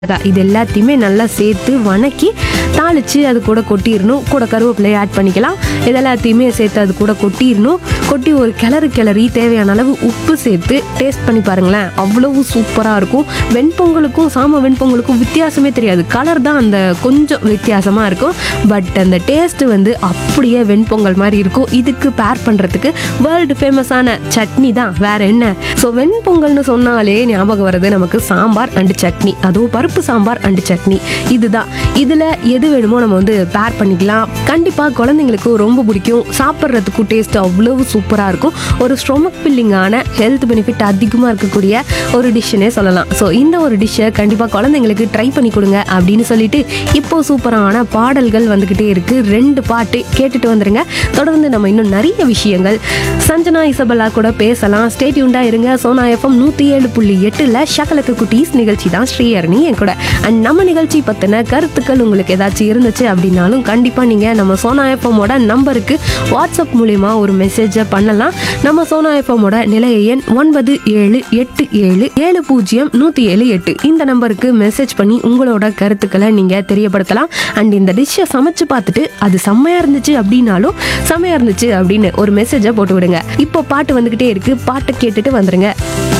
மிளகாய் இது எல்லாத்தையுமே நல்லா சேர்த்து வணக்கி தாளித்து அது கூட கொட்டிடணும் கூட கருவேப்பிலையை ஆட் பண்ணிக்கலாம் இது எல்லாத்தையுமே சேர்த்து அது கூட கொட்டிடணும் கொட்டி ஒரு கிளறு கிளறி தேவையான அளவு உப்பு சேர்த்து டேஸ்ட் பண்ணி பாருங்களேன் அவ்வளவு சூப்பராக இருக்கும் வெண்பொங்கலுக்கும் சாம வெண்பொங்கலுக்கும் வித்தியாசமே தெரியாது கலர் தான் அந்த கொஞ்சம் வித்தியாசமாக இருக்கும் பட் அந்த டேஸ்ட் வந்து அப்படியே வெண்பொங்கல் மாதிரி இருக்கும் இதுக்கு பேர் பண்ணுறதுக்கு வேர்ல்டு ஃபேமஸான சட்னி தான் வேற என்ன ஸோ வெண்பொங்கல்னு சொன்னாலே ஞாபகம் வருது நமக்கு சாம்பார் அண்டு சட்னி அதுவும் பருப்பு சாம்பார் அண்டு சட்னி இதுதான் இதில் எது வேணுமோ நம்ம வந்து பேர் பண்ணிக்கலாம் கண்டிப்பாக குழந்தைங்களுக்கு ரொம்ப பிடிக்கும் சாப்பிட்றதுக்கும் டேஸ்ட் அவ்வளவு சூப்பராக இருக்கும் ஒரு ஸ்டொமக் ஃபில்லிங்கான ஹெல்த் பெனிஃபிட் அதிகமாக இருக்கக்கூடிய ஒரு டிஷ்ஷுனே சொல்லலாம் ஸோ இந்த ஒரு டிஷ்ஷை கண்டிப்பாக குழந்தைங்களுக்கு ட்ரை பண்ணி கொடுங்க அப்படின்னு சொல்லிட்டு இப்போ சூப்பரான பாடல்கள் வந்துக்கிட்டே இருக்கு ரெண்டு பாட்டு கேட்டுட்டு வந்துருங்க தொடர்ந்து நம்ம இன்னும் நிறைய விஷயங்கள் சஞ்சனா இசபல்லா கூட பேசலாம் ஸ்டேட்யூண்டா இருங்க சோனா எஃப்எம் நூற்றி ஏழு புள்ளி எட்டில் ஷக்கலக்கு குட்டீஸ் நிகழ்ச்சி தான் ஸ்ரீஹரணி என் கூட அண்ட் நம்ம நிகழ்ச்சி பற்றின கருத்துக்கள் உங்களுக்கு ஏதாச்சும் இருந்துச்சு அப்படின்னாலும் கண்டிப்பாக நீங்கள் நம்ம சோனா எஃப்எம்மோட நம்பருக்கு வாட்ஸ்அப் மூலிமா ஒரு மெசேஜை பண்ணலாம் நம்ம சோனா எஃப்எம்மோட நிலைய எண் ஒன்பது ஏழு எட்டு ஏழு ஏழு பூஜ்ஜியம் நூற்றி ஏழு எட்டு இந்த நம்பருக்கு மெசேஜ் பண்ணி உங்களோட கருத்துக்களை நீங்கள் தெரியப்படுத்தலாம் அண்ட் இந்த டிஷ்ஷை சமைச்சு பார்த்துட்டு அது செம்மையாக இருந்துச்சு அப்படின்னாலும் செம்மையாக இருந்துச்சு அப்படின்னு ஒரு மெசேஜை போட்டு விடுங்க இப்போ பாட்டு வந்துக்கிட்டே இருக்கு பாட்டை கேட்டுட்டு வந்துருங்க